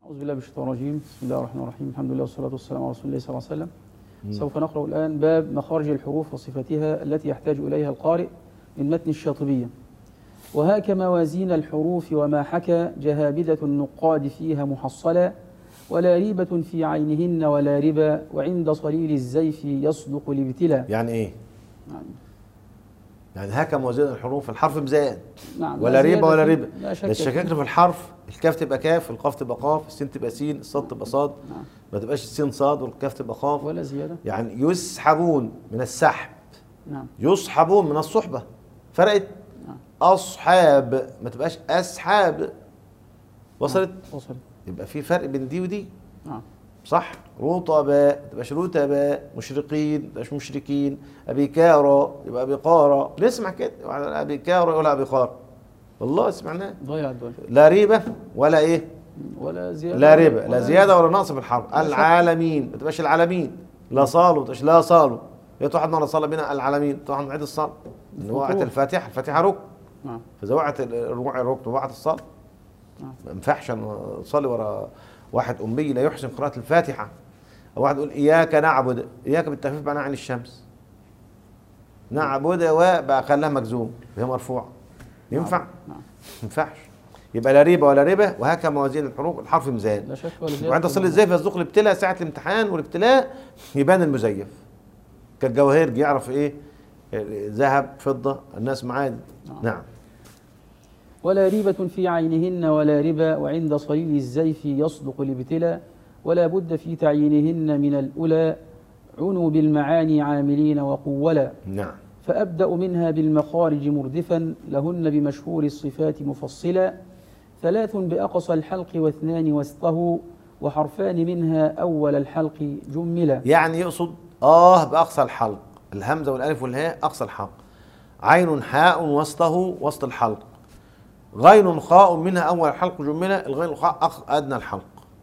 أعوذ بالله من الشيطان الرجيم بسم الله الرحمن الرحيم الحمد لله والصلاة والسلام على رسول الله صلى الله عليه وسلم سوف نقرأ الآن باب مخارج الحروف وصفتها التي يحتاج إليها القارئ من متن الشاطبية وهاك موازين الحروف وما حكى جهابذة النقاد فيها محصلا ولا ريبة في عينهن ولا ربا وعند صليل الزيف يصدق الابتلاء يعني ايه؟ نعم. يعني هكا موازين الحروف الحرف مزاد نعم ولا لا ريبة زيادة ولا فيه، ربا لا ده شك الشكاكر في الحرف الكاف تبقى كاف القاف تبقى قاف السين تبقى سين الصاد تبقى صاد نعم. ما تبقاش السين صاد والكاف تبقى قاف ولا زيادة يعني يسحبون من السحب نعم يصحبون من الصحبة فرقت نعم. أصحاب ما تبقاش أسحاب وصلت وصل يبقى في فرق بين دي ودي نعم صح رطباء ما تبقاش رتباء مشرقين ما تبقاش مشركين أبيكارا يبقى أبيقارا نسمع كده على أبيكارا يقول أبيقارا والله سمعناه ضيع الدول لا ريبة ولا إيه ولا زيادة لا ربا لا ولا- زيادة ولا نقص في الحرف لا شك. العالمين ما تبقاش العالمين لا صالوا ما تبقاش لا صالوا يا واحد مرة صلى بنا العالمين واحد نعيد الصلاة إن وقعت الفطور. الفاتحة الفاتحة ركن نعم فإذا وقعت الركوع ركن ووقعت الصلاة نعم. ما ينفعش أنا أصلي ورا واحد أمي لا يحسن قراءة الفاتحة أو واحد يقول إياك نعبد إياك بالتخفيف معناها عن الشمس نعبد وبقى خلاها مجزوم وهي مرفوعة ينفع؟ نعم ما ينفعش يبقى لا ريبة ولا ربا وهكذا موازين الحروف الحرف ميزان لا شك ولا زيادة وعند تصل الزيف يصدق الابتلاء ساعة الامتحان والابتلاء يبان المزيف كالجواهر يعرف ايه ذهب فضة الناس معادن نعم. نعم ولا ريبة في عينهن ولا ربا وعند صليل الزيف يصدق الابتلاء ولا بد في تعيينهن من الأولى عنوا بالمعاني عاملين وقولا نعم فأبدأ منها بالمخارج مردفا لهن بمشهور الصفات مفصلا ثلاث بأقصى الحلق واثنان وسطه وحرفان منها أول الحلق جملا يعني يقصد اه باقصى الحلق الهمزة والالف والهاء اقصى الحلق عين حاء وسطه وسط الحلق غين خاء منها اول الحلق جملة الغين الخاء أق- ادنى الحلق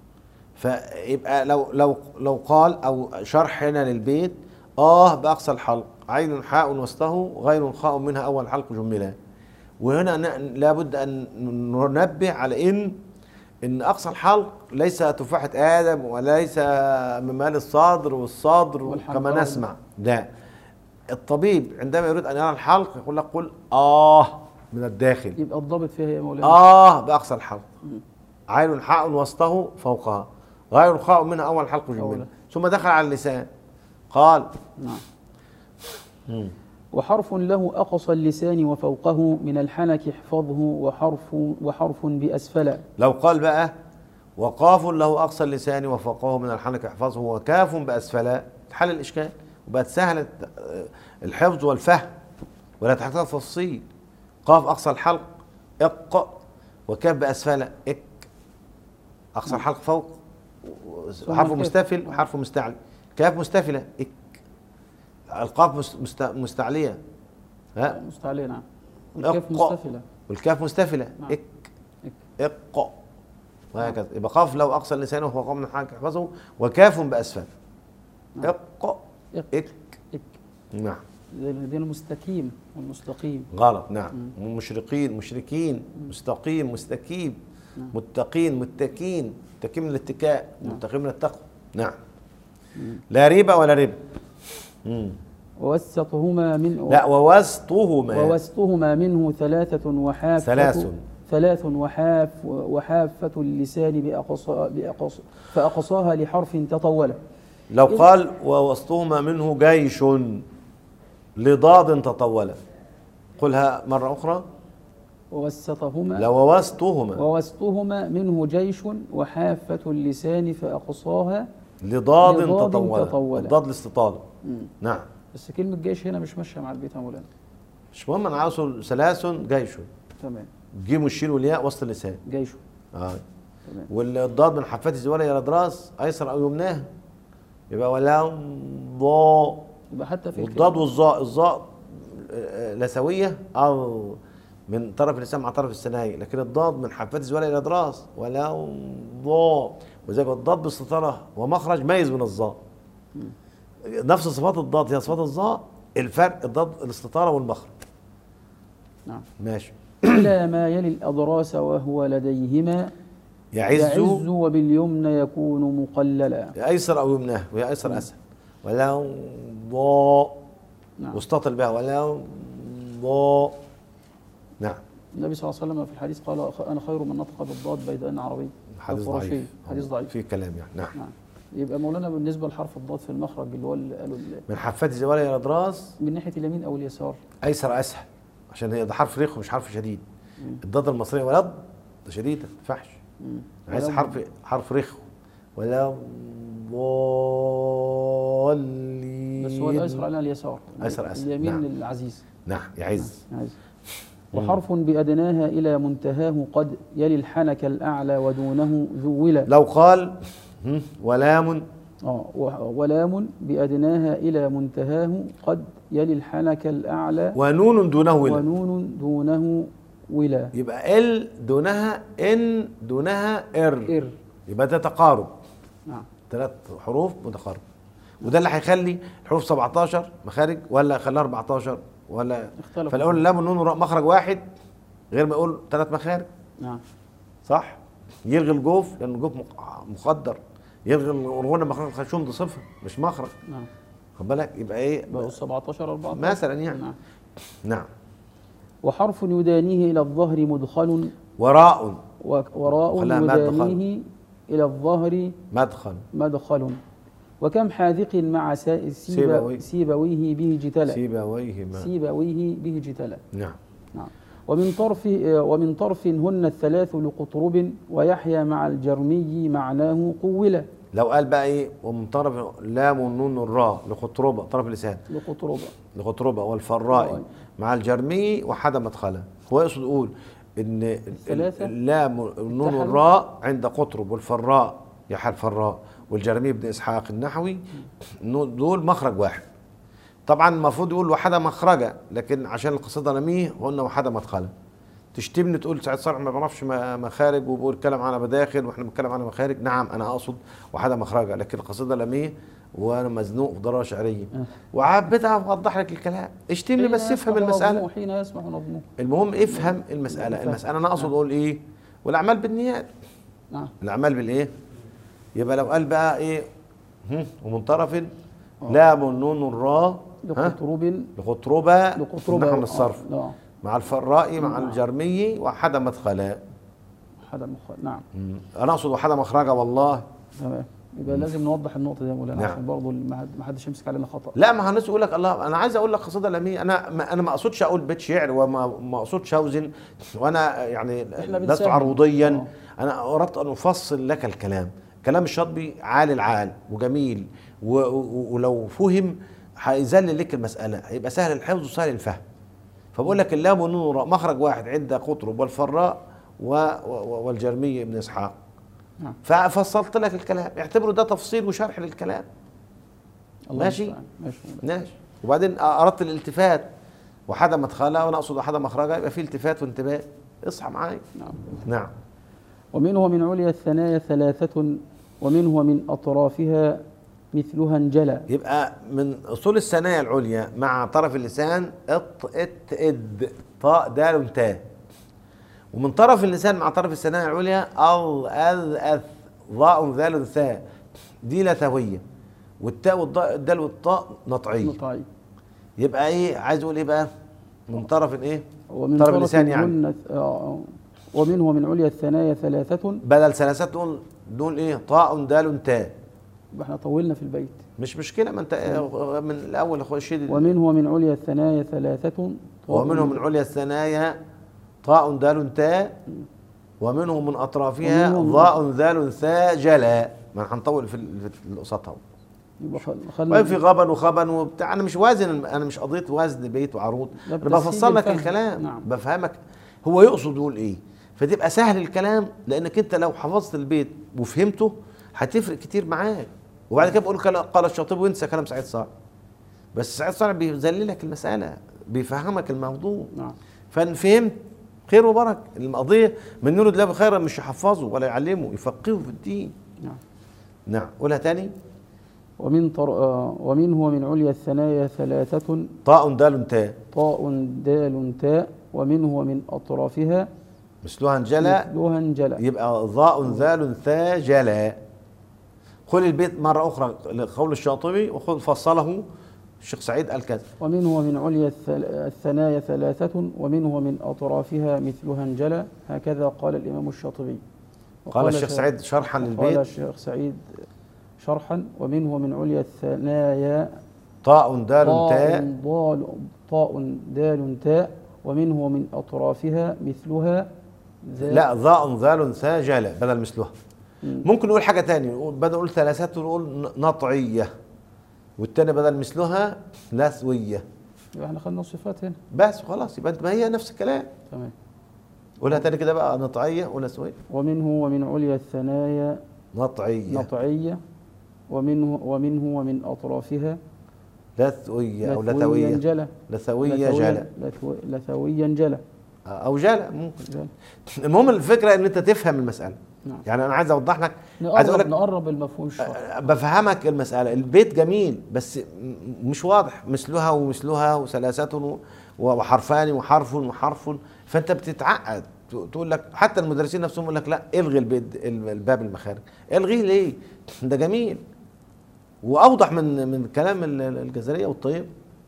فيبقى لو لو لو قال او شرح هنا للبيت اه باقصى الحلق عين حاء وسطه غين خاء منها اول الحلق جملة وهنا ن- لابد ان ننبه على ان ان اقصى الحلق ليس تفاحة ادم وليس ممال الصدر والصدر والحنجرة. كما نسمع لا الطبيب عندما يريد ان يرى الحلق يقول لك قل اه من الداخل يبقى الضابط فيها يا مولانا آه بأقصى الحلق عين حاء وسطه فوقها غير خاء منها أول حلق جملة أولا. ثم دخل على اللسان قال نعم مم. وحرف له أقصى اللسان وفوقه من الحنك احفظه وحرف وحرف بأسفل لو قال بقى وقاف له أقصى اللسان وفوقه من الحنك احفظه وكاف بأسفل حل الإشكال وبقت سهلة آه، الحفظ والفهم ولا تحتاج تفصيل قاف أقصى الحلق اق وكاف بأسفل اك أقصى الحلق فوق ثم حرف كاف. مستفل وحرف مستعلي كاف مستفلة اك القاف مست- مست- مستعلية ها مستعلية نعم والكاف اق. مستفلة والكاف مستفلة نعم. اك إك. اق وهكذا يبقى قاف لو اقصى اللسان وهو قام من الحركه يحفظه وكاف باسفل نعم. اق إك. اك إك. نعم زي دي المستقيم والمستقيم غلط نعم مشرقين مشركين مستقيم مستكيم نعم. متقين متكين متكين من الاتكاء نعم. متقين من التقوى نعم لا ريبة ولا ربا مم. ووسطهما من لا ووسطهما ووسطهما منه ثلاثة وحافة ثلاث. ثلاث وحاف وحافة اللسان بأقصى بأقصى فأقصاها لحرف تطول لو إذا- قال ووسطهما منه جيش لضاد تطول قلها مرة أخرى ووسطهما لو ووسطهما ووسطهما منه جيش وحافة اللسان فأقصاها لضاد لضاد تطول تطول. الضاد الاستطالة مم. نعم بس كلمة جيش هنا مش ماشية مع البيت يا مولانا مش مهم انا عاوز ثلاث جيش تمام جيم والشين والياء وسط اللسان جيش اه تمام والضاد من حفات الزوال الى الادراس ايسر او يمناه يبقى ولا ضاء يبقى حتى في والضاد الكلمة- والظاء الظاء آه، لسويه او من طرف اللسان مع طرف الثنايا لكن الضاد من حفات الزوال الى الادراس ولا ضاء وزي الضاد باستطاله ومخرج ميز من الظاء نفس صفات الضاد هي صفات الظاء الفرق الضاد الاستطاله والمخرج نعم ماشي إلى ما يلي الأضراس وهو لديهما يعز يعز وباليمنى يكون مقللا ايسر او يمناه وهي ايسر اسهل ولا ضاء نعم واستطل بها ولا ضاء نعم النبي صلى الله عليه وسلم في الحديث قال انا خير من نطق بالضاد بيد ان عربي حديث القرشي. ضعيف حديث ضعيف في كلام يعني نعم نعم يبقى مولانا بالنسبه لحرف الضاد في المخرج اللي هو اللي قالوا ال- من حفات الزوال الى الادراس من ناحيه اليمين او اليسار ايسر اسهل عشان هي ده حرف رخو مش حرف شديد مم. الضاد المصريه ولد ده شديده ما ينفعش مم. عايز ولو- حرف حرف رخو ولا ضالين بس هو الايسر على اليسار أيسر أسهل. اليمين نعم. العزيز نعم يعز عزيز وحرف بأدناها إلى منتهاه قد يلي الحنك الأعلى ودونه ذولا لو قال هم، ولام آه و- ولام بأدناها إلى منتهاه قد يلي الحنك الأعلى ونون دونه ولا ونون دونه ولا يبقى ال دونها ان دونها ار إر يبقى ده تقارب نعم ثلاث حروف متقاربه وده اللي هيخلي الحروف 17 مخارج ولا خلاها 14 ولا اختلف فالاول اللام والنون والراء مخرج واحد غير ما يقول ثلاث مخارج نعم صح يلغي الجوف لان الجوف مق- مقدر يلغي الغنى مخرج الخشوم دي صفه مش مخرج نعم خد بالك يبقى ايه بقوا 17 14 مثلا يعني نعم نعم وحرف يدانيه إلى الظهر مدخل وراء و- وراء خلاها مادة يدانيه إلى الظهر مدخل مدخل وكم حاذق مع سا- سيبويه. سيب سيبويه به جتلا سيبويهما سيبويه به جتلا نعم نعم ومن طرف ومن طرف هن الثلاث لقطرب ويحيى مع الجرمي معناه قولا لو قال بقى ايه ومن طرف اللام والنون والراء لخطربه طرف اللسان لقطرب لخطربه والفراء راء. مع الجرمي وحدا مدخله هو يقصد يقول ان ال- الثلاثة اللام والنون اتحدوا. والراء عند قطرب والفراء يحيى الفراء والجرمي بن اسحاق النحوي إنه دول مخرج واحد طبعا المفروض يقول وحدا مخرجه لكن عشان القصيده نميه قلنا وحدا مدخله تشتمني تقول سعيد صالح ما بيعرفش م- مخارج وبيقول كلام على مداخل واحنا بنتكلم على مخارج نعم انا اقصد وحدا مخرجه لكن القصيده لميه وانا مزنوق في ضرره شعريه وحبيت اوضح لك الكلام اشتمني بس حين افهم يسمح المساله نظمه حين يسمح نظمه المهم افهم المساله فهم. المساله انا اقصد نعم. اقول ايه والاعمال بالنيات نعم الاعمال بالايه يبقى لو قال بقى ايه هم، ومن طرف لام والنون الراء ها لقطرب لخطربه لقطرب نحو من الصرف لا مع الفراء مع نعم. الجرمي وحدا مدخلا حدا مخ... نعم مم. انا اقصد وحدا مخرجه والله تمام يبقى لازم نوضح النقطة دي يا مولانا نعم. عشان برضه ما حدش يمسك علينا خطأ لا ما الناس يقول لك الله انا عايز اقول لك قصيده لميه انا ما انا ما اقصدش اقول بيت شعر وما ما اقصدش اوزن وانا يعني إحنا لست بنساهم. عروضيا آه. انا اردت ان افصل لك الكلام كلام الشاطبي عالي العال وجميل و و ولو فهم هيذلل لك المساله هيبقى سهل الحفظ وسهل الفهم فبقول لك اللام والنون والراء مخرج واحد عند قطرب والفراء و و والجرمي ابن اسحاق نعم ففصلت لك الكلام اعتبره ده تفصيل وشرح للكلام الله ماشي. المستعان. ماشي مولانا. ماشي وبعدين اردت الالتفات وحدا مدخلها وانا اقصد حدا مخرجها يبقى في التفات وانتباه اصحى معايا نعم نعم ومنه من عليا الثنايا ثلاثة ومنه ومن أطرافها مثلها انجلى يبقى من اصول الثنايا العليا مع طرف اللسان اط ات اد طاء دال تاء ومن طرف اللسان مع طرف الثنايا العليا ال اذ اث ضاء ذال ثاء دي لثويه والتاء والضاء الدال والطاء نطعيه طيب يبقى ايه عايز اقول ايه بقى من طرف الايه ومن طرف اللسان يعني هن- آه، ومنه ومن عليا الثنايا ثلاثة بدل ثلاثة دول دول ايه طاء دال تاء يبقى احنا طولنا في البيت مش مشكلة ما انت من الاول خش ومنه ومن عليا الثنايا ثلاثة ومنهم من عليا الثنايا طاء دال تاء ومنهم من اطرافها ومنهم- ضاء ذال ثاء جلا ما هنطول في ال- في القصات اهو يبقى خل- خلنا وفي غبن وخبن وبتاع انا مش وازن انا مش قضيه وزن بيت وعروض ده انا بتسهيل بفصل لك الفهم. الكلام نعم. بفهمك هو يقصد يقول ايه فتبقى سهل الكلام لانك انت لو حفظت البيت وفهمته هتفرق كتير معاك وبعد كده بقول كلا- قال الشاطبي وانسى كلام سعيد صالح بس سعيد صالح بيذللك المساله بيفهمك الموضوع نعم فان فهمت خير وبركه القضيه من يريد الله خيرا مش يحفظه ولا يعلمه يفقهه في الدين نعم نعم قولها تاني ومن طر... آه، ومنه ومن عليا الثنايا ثلاثة طاء دال تاء طاء دال تاء ومنه ومن أطرافها مثلها انجلى مثلها انجلى يبقى ضاء ذال ثا جلا خذ البيت مرة أخرى لقول الشاطبي وخذ فصله الشيخ سعيد قال كذا ومنه ومن عليا الثل- الثنايا ثلاثة ومنه ومن أطرافها مثلها انجلى هكذا قال الإمام الشاطبي قال الشيخ ش- سعيد شرحا قال للبيت الشيخ سعيد شرحا ومنه ومن عليا الثنايا طاء دال طاء تاء ضال طاء دال تاء ومنه ومن أطرافها مثلها ذا لا ضاء ذال ثا جلا بدل مثلها مم. ممكن نقول حاجة تانية نقول بدل نقول ثلاثات نقول ن- نطعية والتاني بدل مثلها لثوية يبقى احنا خدنا الصفات هنا بس خلاص يبقى ما هي نفس الكلام تمام قولها تاني كده بقى نطعية ولثوية ومنه ومن عليا الثنايا نطعية نطعية ومنه ومنه ومن أطرافها لثوية أو لثويا لثوية جلى لثوية جلا لثو- لثويا جلى أو جلا ممكن جلى. المهم الفكرة إن أنت تفهم المسألة نعم. يعني أنا عايز أوضح لك عايز أقول نقرب لك نقرب المفهوم الشرعي بفهمك المسألة البيت جميل بس م- مش واضح مثلها ومثلها وثلاثة و- وحرفان وحرف وحرف فأنت بتتعقد ت- تقول لك حتى المدرسين نفسهم يقول لك لا الغي البيت الباب المخارج الغيه ليه؟ ده جميل واوضح من من كلام ال- ال- الجزريه والطيب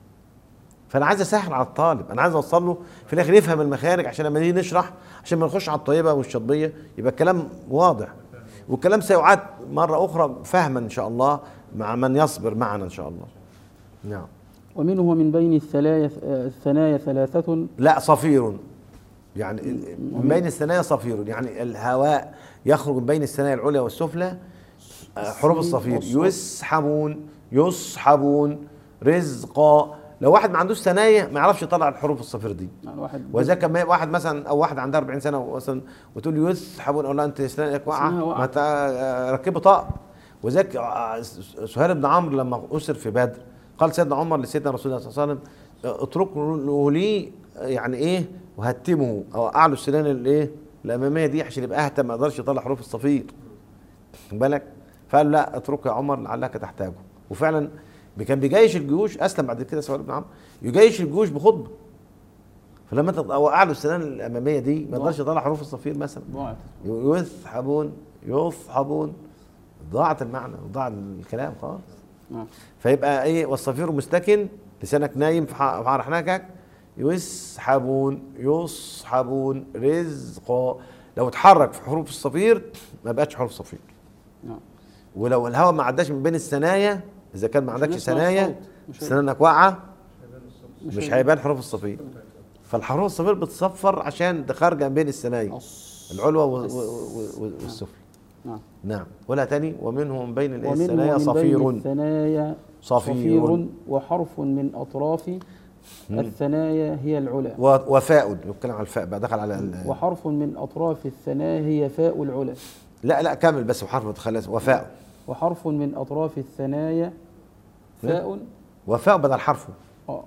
فانا عايز اسهل على الطالب انا عايز اوصل له في الاخر يفهم المخارج عشان لما نيجي نشرح عشان ما نخش على الطيبه والشطبيه يبقى الكلام واضح والكلام سيعاد مره اخرى فهما ان شاء الله مع من يصبر معنا ان شاء الله نعم ومنه ومن بين الثلايا الثنايا ثلاثة لا صفير يعني ال- من بين الثنايا صفير يعني الهواء يخرج من بين الثنايا العليا والسفلى آه، حروف الصفير والصاد. يسحبون يصحبون رزقا لو واحد ما عندوش ثنايا ما يعرفش يطلع الحروف الصفير دي يعني واحد وذاك ما واحد مثلا او واحد عنده 40 سنه مثلا وتقول له يسحبون اقول له انت ثناياك واقعه ثنايا واقعة. ما ت- ركبوا طاق وذاك آه، سهيل بن عمرو لما اسر في بدر قال سيدنا عمر لسيدنا رسول الله صلى الله عليه وسلم آه، اتركوا لي آه، يعني ايه وهتمه او اعلوا السنان الايه الاماميه دي عشان يبقى اهتم ما يقدرش يطلع حروف الصفير خد بالك فقال لا اتركه يا عمر لعلك تحتاجه وفعلا كان بيجيش الجيوش اسلم بعد كده سهيل بن عمرو يجيش الجيوش بخطبه فلما انت وقع له السنان الاماميه دي ما يقدرش يطلع حروف الصفير مثلا ضاعت يسحبون يصحبون ضاعت المعنى وضاع الكلام خالص نعم فيبقى ايه والصفير مستكن لسانك نايم في ح- في حنكك يسحبون يصحبون رزقا لو اتحرك في حروف الصفير ما بقتش حروف صفير نعم ولو الهواء ما عداش من بين الثنايا اذا كان ما مش عندكش هنسمع ثنايا الصوت. مش هي- سنانك واقعه مش مش هي- هيبان حروف الصفير فالحروف الصفير بتصفر عشان ده خارجه من بين الثنايا أص- العلوى و- و- و- و- والسفلى نعم نعم ولا تاني ومنهم بين الإيه؟ ومنه الثنايا ومن بين صفير الثنايا صفير. صفير وحرف من أطراف الثنايا هي العلا و- وفاء يتكلم على الفاء بقى دخل على ال- وحرف من أطراف الثنايا هي فاء العلا لا لا كمل بس بحرف خلاص وفاء وحرف من أطراف الثنايا فاء وفاء بدل حرفه آه.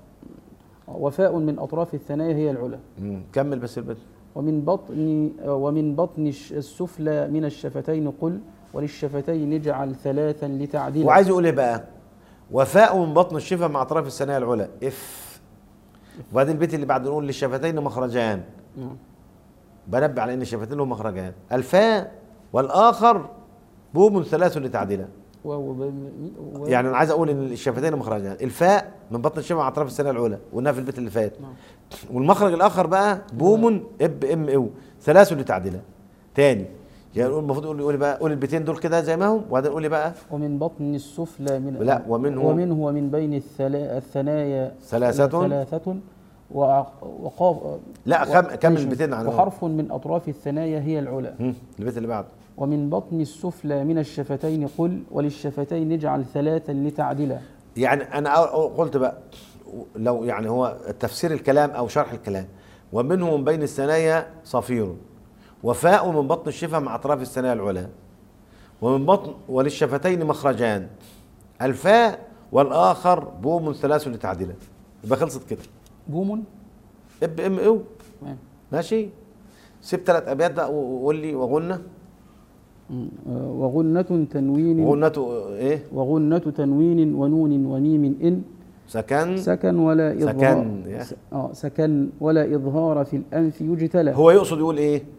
وفاء من أطراف الثنايا هي العلا مم. كمل بس البيت ومن بطن ومن بطن الش- السفلى من الشفتين قل وللشفتين اجعل ثلاثا لتعديل وعايز يقول ايه بقى وفاء من بطن الشفة مع اطراف الثنايا العلى اف وبعدين البيت اللي بعد نقول للشفتين مخرجان نعم. بنبه على ان الشفتين لهم مخرجان الفاء والاخر بوم ثلاث لتعديله واو ب- و- يعني انا عايز اقول ان الشفتين مخرجان الفاء من بطن الشفه مع اطراف الثنايا العلى وقلناها في البيت اللي فات نعم. والمخرج الاخر بقى بوم اب ام او ثلاث لتعديله تاني يعني يقول المفروض يقول يقول بقى قول البيتين دول كده زي ما هم وبعدين قول لي بقى ومن بطن السفلى من لا، ومنه- ومنه ومن بين الثلا- الثنايا ثلاثة. ثلاثة وع- وقاف لا، و- كم- كمل ماشي. البيتين عنهم. وحرف من أطراف الثنايا هي العلا هم، البيت اللي بعده ومن بطن السفلى من الشفتين قل وللشفتين اجعل ثلاثا لتعدلا يعني انا أو- أو قلت بقى لو يعني هو تفسير الكلام او شرح الكلام ومنه من بين الثنايا صفير وفاء من بطن الشفه مع اطراف الثنايا العلى ومن بطن وللشفتين مخرجان الفاء والاخر بوم ثلاث لتعديله يبقى خلصت كده بوم اب ام او تمام. ماشي سيب ثلاث ابيات بقى وقول لي وغنه مم. آه، وغنة تنوين وغنته ايه وغنة تنوين ونون وميم إن سكن سكن ولا إظهار سكن، يا. س- آه سكن ولا إظهار في الأنف يجتلى هو يقصد يقول ايه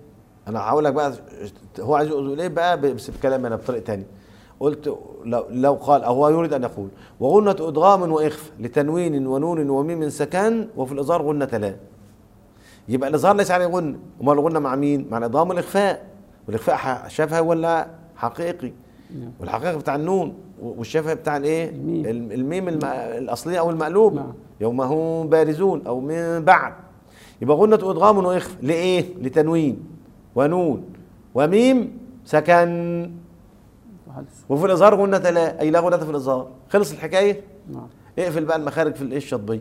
انا هقول لك بقى هو عايز يقول ايه بقى بس بكلام انا بطريقه تانية قلت لو, لو قال او هو يريد ان يقول وغنة ادغام واخفاء لتنوين ونون وميم سكن وفي الاظهار غنة لا يبقى الاظهار ليس عليه غنة امال الغنة مع مين؟ مع الادغام والاخفاء والاخفاء ح- شفهي ولا حقيقي نعم. والحقيقي بتاع النون والشفهي بتاع الايه؟ الميم. الم- الميم الم- الاصليه او المقلوب نعم. يوم هم بارزون او من بعد يبقى غنة ادغام واخفاء لايه؟ لتنوين ونون وميم سكن وحد- وفي الاظهار غنة لا اي لا غنة في الاظهار خلص الحكايه نعم اقفل بقى المخارج في الايه الشطبيه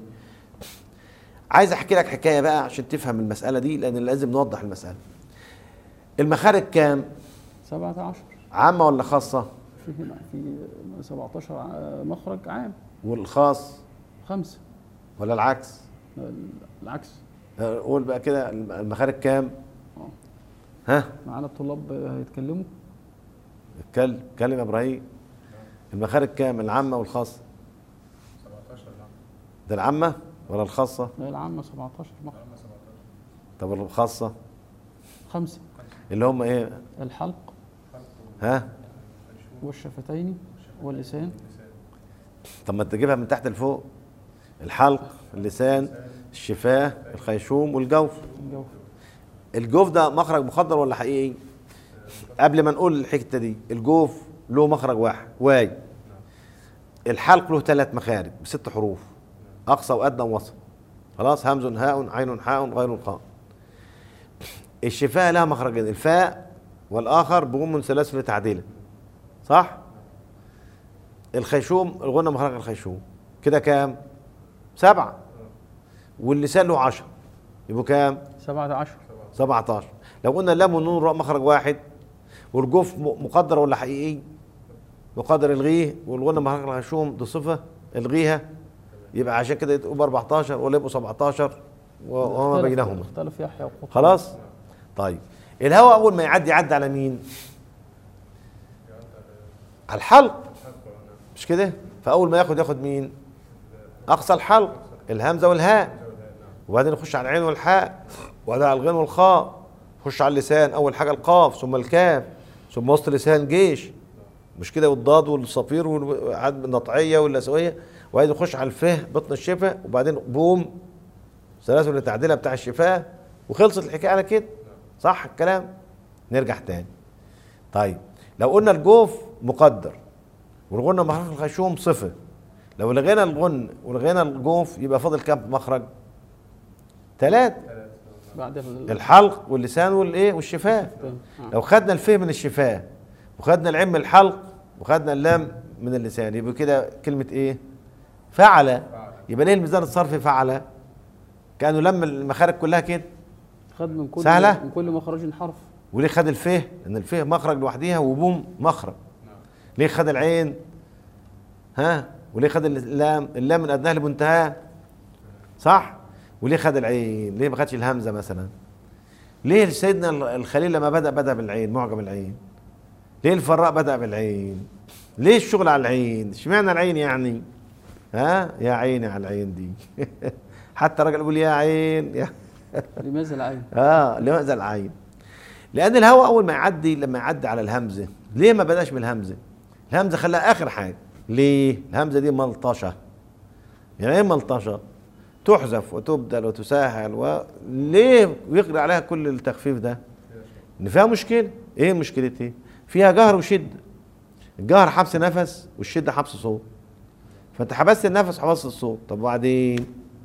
عايز احكي لك حكايه بقى عشان تفهم المساله دي لان لازم نوضح المساله المخارج كام 17 عامه ولا خاصه في هنا في 17 ع- مخرج عام والخاص خمسة ولا العكس العكس آه، قول بقى كده المخارج كام اه ها معانا الطلاب هيتكلموا اتكلم اتكلم يا ابراهيم المخارج كام العامه والخاصه 17 نعم ده العامه ولا الخاصه لا العامة 17 مخرج طب الخاصه خمسة اللي هم ايه الحلق ها والشفتين واللسان طب ما تجيبها من تحت لفوق الحلق اللسان الشفاه الخيشوم والجوف الجوف الجوف ده مخرج مخدر ولا حقيقي قبل ما نقول الحته دي الجوف له مخرج واحد واي الحلق له ثلاث مخارج بست حروف اقصى وادنى ووسط خلاص همز هاء عين حاء غين خاء الشفاه لها مخرجين الفاء والاخر بغم ثلاث لتعديله صح الخيشوم الغنى مخرج الخيشوم كده كام سبعة واللسان له عشر يبقوا كام 17 17 لو قلنا اللام والنون راء مخرج واحد والجوف م- مقدر ولا حقيقي مقدر الغيه والغنى مخرج الخشوم دي صفه الغيها يبقى عشان كده يبقوا 14 ولا يبقوا 17 و- وما اختلف- بينهما اختلف يحيى وقطب خلاص طيب الهواء اول ما يعدي يعدي على مين على الحلق مش كده فاول ما ياخد ياخد مين اقصى الحلق الهمزه والهاء وبعدين يخش على العين والحاء وبعدين على الغين والخاء يخش على اللسان اول حاجه القاف ثم الكاف ثم وسط اللسان جيش مش كده والضاد والصفير والنطعيه واللسويه وبعدين يخش على الفه بطن الشفه وبعدين بوم سلاسل التعديله بتاع الشفاه وخلصت الحكايه على كده صح الكلام نرجع تاني طيب لو قلنا الجوف مقدر والغنى مخرج الخيشوم صفه لو لغينا الغن ولغينا الجوف يبقى فاضل كام مخرج ثلاث بعد ال- الحلق واللسان والايه والشفاه الثاني. آه. لو خدنا الفه من الشفاه وخدنا العين من الحلق وخدنا اللام من اللسان يبقى كده كلمه ايه فعل يبقى ليه الميزان الصرفي فعل كانه لم المخارج كلها كده خد من كل سهلة؟ من كل مخرج حرف وليه خد الفه ان الفه مخرج لوحديها وبوم مخرج ليه خد العين ها وليه خد اللام اللام من ادناها لمنتهاها صح وليه خد العين ليه ما خدش الهمزه مثلا ليه سيدنا الخليل لما بدا بدا بالعين معجم العين ليه الفراء بدا بالعين ليه الشغل على العين اشمعنى العين يعني ها يا عيني على العين دي حتى الراجل يقول يا عين يا لماذا العين؟ اه لماذا العين لان الهواء اول ما يعدي لما يعدي على الهمزه ليه ما بداش بالهمزه الهمزه خلاها اخر حاجه ليه الهمزه دي ملطشه يعني ايه ملطشه تحذف وتبدل وتسهل وليه يقرا عليها كل التخفيف ده ان فيها مشكله ايه مشكلتها فيها جهر وشده الجهر حبس نفس والشده حبس صوت فانت حبست النفس وحبست الصوت طب وبعدين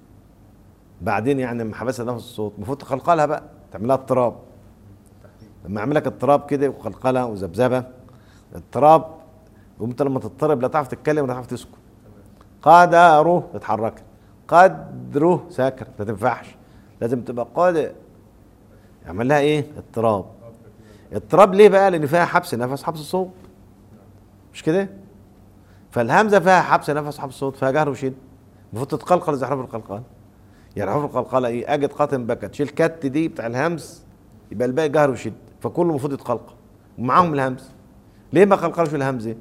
بعدين يعني لما حبست نفس الصوت المفروض تقلقلها بقى تعملها اضطراب لما اعمل لك اضطراب كده وقلقله وذبذبه اضطراب وانت لما تضطرب لا تعرف تتكلم ولا تعرف تسكت قدره تتحرك قدره ساكر ما تنفعش لازم تبقى قادر يعمل لها ايه اضطراب اضطراب ليه بقى لان فيها حبس نفس حبس صوت مش كده فالهمزه فيها حبس نفس حبس صوت فيها جهر وشد المفروض تتقلقل زي حرف القلقال يعني حرف القلقله ايه اجد قاتم بكت شيل كت دي بتاع الهمز يبقى الباقي جهر وشد فكله المفروض يتقلقل ومعاهم الهمز ليه ما قلقلش الهمزه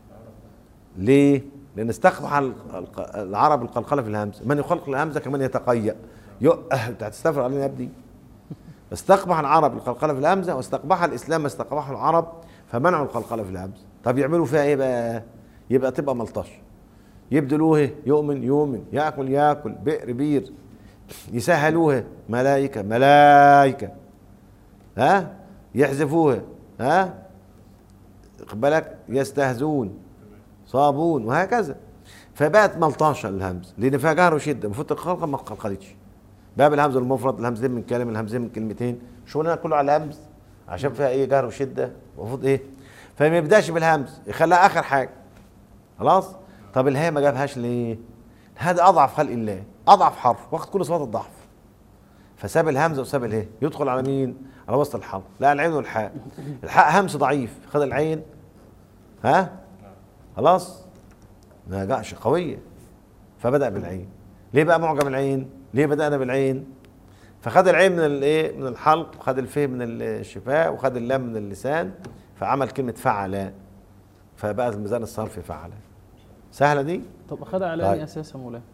ليه لان استقبح الق- العرب القلقله في الهمزه من يقلقل الهمزه كمان يتقيأ يؤه انت هتستفر علينا يا ابني استقبح العرب القلقله في الهمزه واستقبح الاسلام ما استقبحه العرب فمنعوا القلقله في الهمزه طب يعملوا فيها ايه بقى يبقى تبقى ملطشه يبدلوه إيه؟ يؤمن يؤمن ياكل ياكل بئر بير يسهلوها ملائكه ملائكه ها يحذفوها ها خد بالك يستهزون صابون وهكذا فبقت ملطشه الهمز لان فيها جهر وشده المفروض الخلقه ما قلقلتش باب الهمز المفرد الهمزتين من كلمه الهمزتين من كلمتين شغلنا كله على الهمز عشان فيها ايه جهر وشده المفروض ايه فما يبداش بالهمز يخليها اخر حاجه خلاص طب الهاء ما جابهاش ليه هذا اضعف خلق الله اضعف حرف واخد كل صفات الضعف فساب الهمزه وساب الهاء يدخل على مين على وسط الحرف لا العين والحاء الحاء همس ضعيف خد العين ها خلاص ما جاش قويه فبدا بالعين ليه بقى معجم العين ليه بدانا بالعين فخد العين من الايه من الحلق وخد الفه من الشفاء وخد اللام من اللسان فعمل كلمه فعل فبقى الميزان الصرفي فعل سهله دي طب اخدها على طيب. اي اساس يا مولانا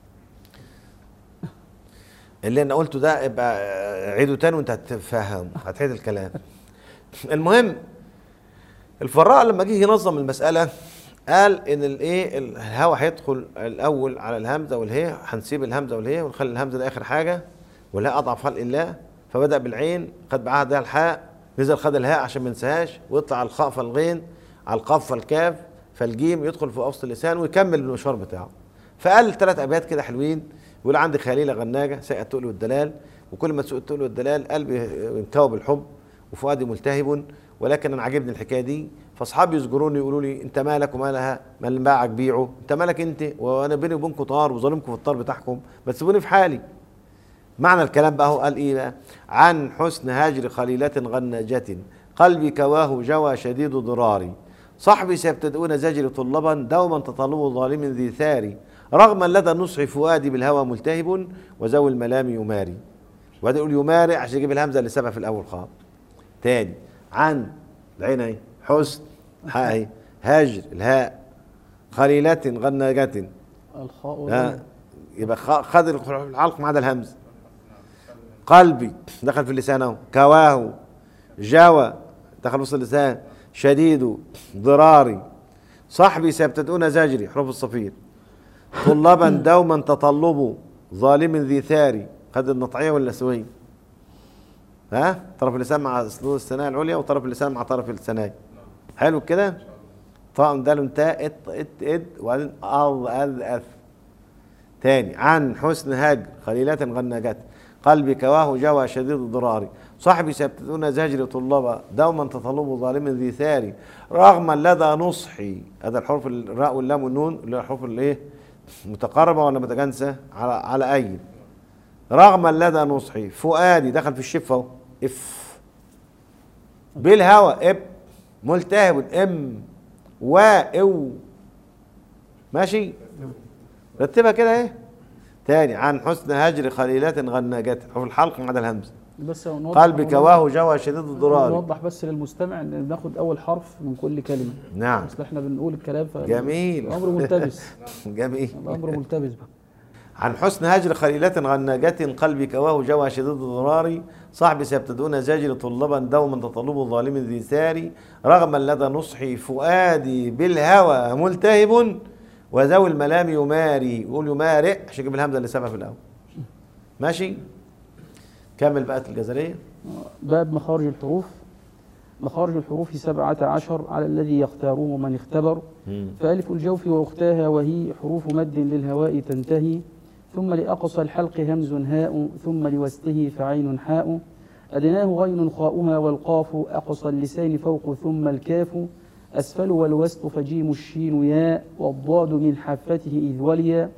اللي انا قلته ده يبقى عيده تاني وانت هتفهم هتعيد الكلام المهم الفراء لما جه ينظم المساله قال ان الايه الهواء هيدخل الاول على الهمزه والهي هنسيب الهمزه والهي ونخلي الهمزه ده اخر حاجه والهاء اضعف خلق الله فبدا بالعين خد معاها ده الحاء نزل خد الهاء عشان ما ننساهاش ويطلع على الخاء فالغين على القاف فالكاف فالجيم يدخل في وسط اللسان ويكمل المشوار بتاعه فقال ثلاث ابيات كده حلوين يقول عندي خليله غناجه ساء التقل والدلال وكل ما تسوق التقل والدلال قلبي ينكوى بالحب وفؤادي ملتهب ولكن انا عاجبني الحكايه دي فاصحابي يزجروني يقولوا لي انت مالك ومالها ما اللي باعك بيعه انت مالك انت وانا بيني وبينكم طار وظالمكم في الطار بتاعكم ما تسيبوني في حالي معنى الكلام بقى هو قال ايه بقى عن حسن هاجر خليلة غناجة قلبي كواه جوى شديد ضراري صحبي سيبتدئون زجر طلبا دوما تطلب ظالم ذي ثاري رغما لدى النصح فؤادي بالهوى ملتهب وذوي الملام يماري وبعدين يقول يماري عشان يجيب الهمزه اللي سابها في الاول خالص تاني عن العين اهي حسن حاء اهي هاجر الهاء خليلة غناجة الخاء ها واللام. يبقى خ- خد العلق ما عدا الهمز قلبي دخل في اللسان اهو كواه جوى دخل وسط اللسان شديد ضراري صحبي سيبتدئون زجري حروف الصفير طلابا دوما تطلبوا ظالم ذي ثاري خد النطعيه ولا سوي ها طرف اللسان مع اسلوب الثنايا العليا وطرف اللسان مع طرف الثنايا حلو كده طاء دال تاء ات ات اد وبعدين اض اذ اث تاني عن حسن هاج خليلات غناجات قلبي كواه جوى شديد الضرار صحبي سيبتدون زجر طلابا دوما تطلب ظالم ذي ثاري رغما لدى نصحي هذا الحروف الراء واللام والنون اللي هي الحروف الايه متقاربه ولا متجانسه على على اي رغما لدى نصحي فؤادي دخل في الشفه اهو اف بالهوى اب ملتهب ام واو ماشي رتبها كده اهي تاني عن حسن هجر خليلات غناجات حروف الحلق ما عدا الهمز بس نوضح قلبي كواه جوى شديد الضرار نوضح بس للمستمع ان بناخد اول حرف من كل كلمه نعم اصل احنا بنقول الكلام ف جميل الامر ملتبس جميل الامر ملتبس بقى عن حسن هجر خليلة غناجة قلبي كواه جوى شديد الضرار صحبي سيبتدون زاجر طلبا دوما تطلب ظالم ذي ثاري رغما لدى نصحي فؤادي بالهوى ملتهب وذوي الملام يماري يقول يمارئ عشان يجيب الهمزه اللي سابها في الاول ماشي كمل بقى الجزريه باب مخارج الحروف مخارج الحروف سبعة عشر على الذي يختاره من اختبر فألف الجوف وأختاها وهي حروف مد للهواء تنتهي ثم لأقصى الحلق همز هاء ثم لوسطه فعين حاء أدناه غين خاؤها والقاف أقصى اللسان فوق ثم الكاف أسفل والوسط فجيم الشين ياء والضاد من حافته إذ وليا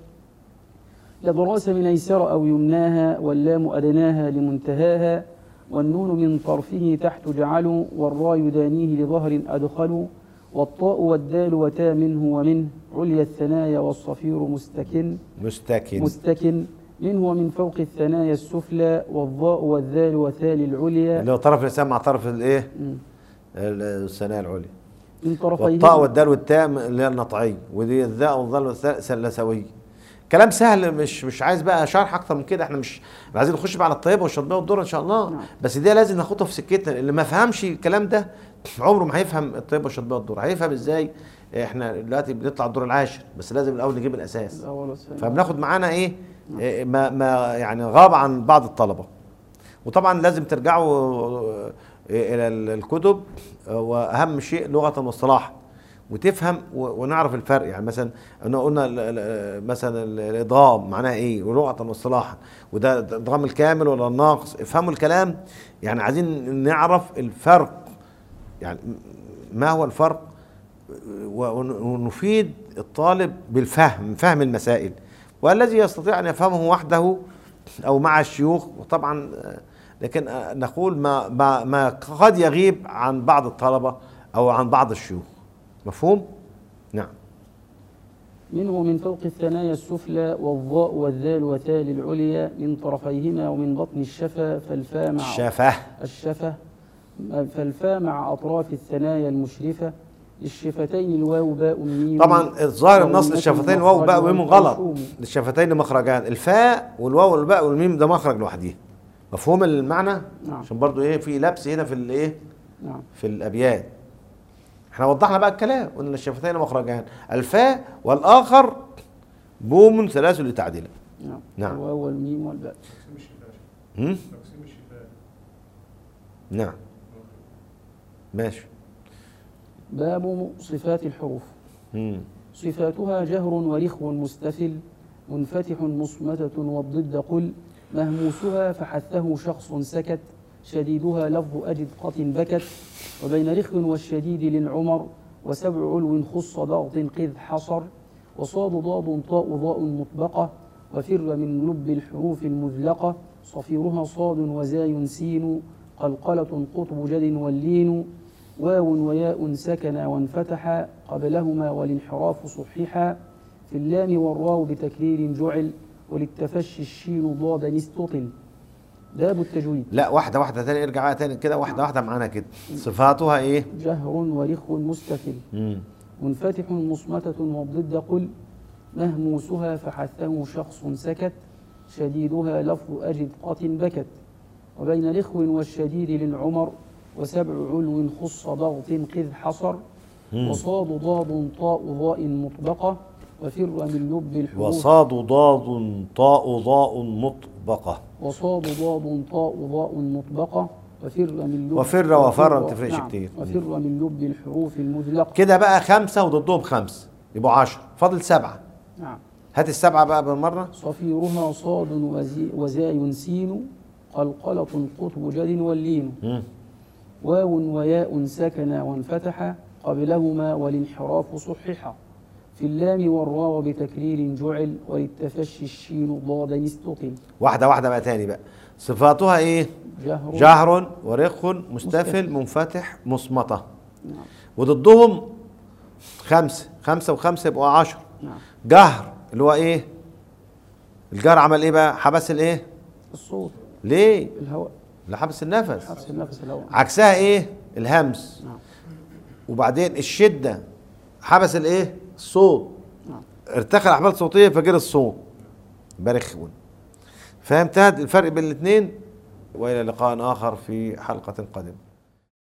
لضراس من أيسر أو يمناها واللام أدناها لمنتهاها والنون من طرفه تحت جعلوا والراء يدانيه لظهر أدخلوا والطاء والدال وتا منه ومنه عليا الثنايا والصفير مستكن مستكن مستكن منه ومن فوق الثنايا السفلى والضاء والذال وثال العليا اللي هو طرف اللسان مع طرف الايه مم. الثنايا العليا من طرفيه والطاء والدال والتاء اللي هي النطعي ودي الذاء والظل والثاء سلسوي كلام سهل مش مش عايز بقى شرح اكتر من كده احنا مش إحنا عايزين نخش بقى على الطيبه والشطبيه والدره ان شاء الله نعم. بس دي لازم ناخدها في سكتنا اللي ما فهمش الكلام ده عمره ما هيفهم الطيبه والشطبيه والدره هيفهم ازاي احنا دلوقتي بنطلع الدور العاشر بس لازم الاول نجيب الاساس الأول والثاني فبناخد معانا ايه إيه، ما ما يعني غاب عن بعض الطلبه وطبعا لازم ترجعوا آه، الى ال- الكتب آه، واهم شيء لغه واصطلاحا وتفهم و- ونعرف الفرق يعني مثلا انا قلنا ال- ال- مثلا ال- الادغام معناها ايه ولغه واصطلاحا وده الادغام الكامل ولا الناقص افهموا الكلام يعني عايزين نعرف الفرق يعني ما هو الفرق ون- ونفيد الطالب بالفهم فهم المسائل والذي يستطيع ان يفهمه وحده او مع الشيوخ وطبعا آه، لكن آه، نقول ما ما ما قد يغيب عن بعض الطلبه او عن بعض الشيوخ مفهوم نعم منه من فوق الثنايا السفلى والضاء والذال وتال العليا من طرفيهما ومن بطن الشفا فالفاء مع الشفاه الشفة فالفاء مع أطراف الثنايا المشرفة للشفتين الواو باء ميم طبعا الظاهر النص ومنة الشفتين الواو باء وميم غلط والقوم. الشفتين مخرجان الفاء والواو والباء والميم ده مخرج لوحده مفهوم المعنى نعم. عشان برضو ايه في لبس هنا في الايه نعم في الابيات احنا وضحنا بقى الكلام قلنا الشفتين مخرجان الفاء والاخر بوم ثلاث لتعديله نعم نعم. الواو والميم والباء تقسيم الشفاه هم؟ تقسيم الشفاه نعم ماشي باب صفات الحروف هم. صفاتها جهر ورخو مستفل منفتح مصمتة والضد قل مهموسها فحثه شخص سكت شديدها لفظ أجد قط بكت وبين رخو والشديد للعمر وسبع علو خص ضغط قذ حصر وصاد ضاد طاء ضاء مطبقة وفر من لب الحروف المذلقة صفيرها صاد وزاي سين قلقلة قطب جد واللين واو وياء سكنا وانفتحا قبلهما والانحراف صححا في اللام والراو بتكرير جعل وللتفشي الشين ضادا استطل باب التجويد لا واحده واحده تاني ارجع بقى تاني كده واحده واحده معانا كده صفاتها ايه جهر ورخو مستفل هم. منفتح مصمتة والضد قل مهموسها فحثه شخص سكت شديدها لفظ أجد قط بكت وبين رخو والشديد للعمر وسبع علو خص ضغط قذ حصر مم. وصاد ضاد طاء ضاء مطبقة وفر من لب الحروف وصاد ضاد طاء ضاء مطبقه وصاد ضاد طاء ضاء مطبقة وفر من لب وفر وفر ما تفرقش نعم، كتير. وفر من لب الحروف المذلقة كده بقى خمسه وضدهم خمسه يبقوا عشرة فاضل سبعه نعم هات السبعه بقى بالمره صفيرها صاد وزي وزاي سين قلقلة قطب جد واللين هم. واو وياء سكنا وانفتحا قبلهما والانحراف صححا في اللام والراو بتكرير جعل وللتفشي الشين ضادا استطل واحده واحده بقى تاني بقى صفاتها ايه جهر جهر ورخ مستفل مستفل. منفتح مصمتة نعم وضدهم خمسة خمسة وخمسة يبقوا عشر نعم جهر اللي هو ايه الجهر عمل ايه بقى حبس الايه الصوت ليه الهواء اللي حبس النفس حبس النفس الهواء عكسها ايه الهمس نعم وبعدين الشدة حبس الايه الصوت نعم ارتخى الاحبال الصوتية فجر الصوت برخون فهمت هاد الفرق بين الاثنين والى لقاء اخر في حلقة قادمة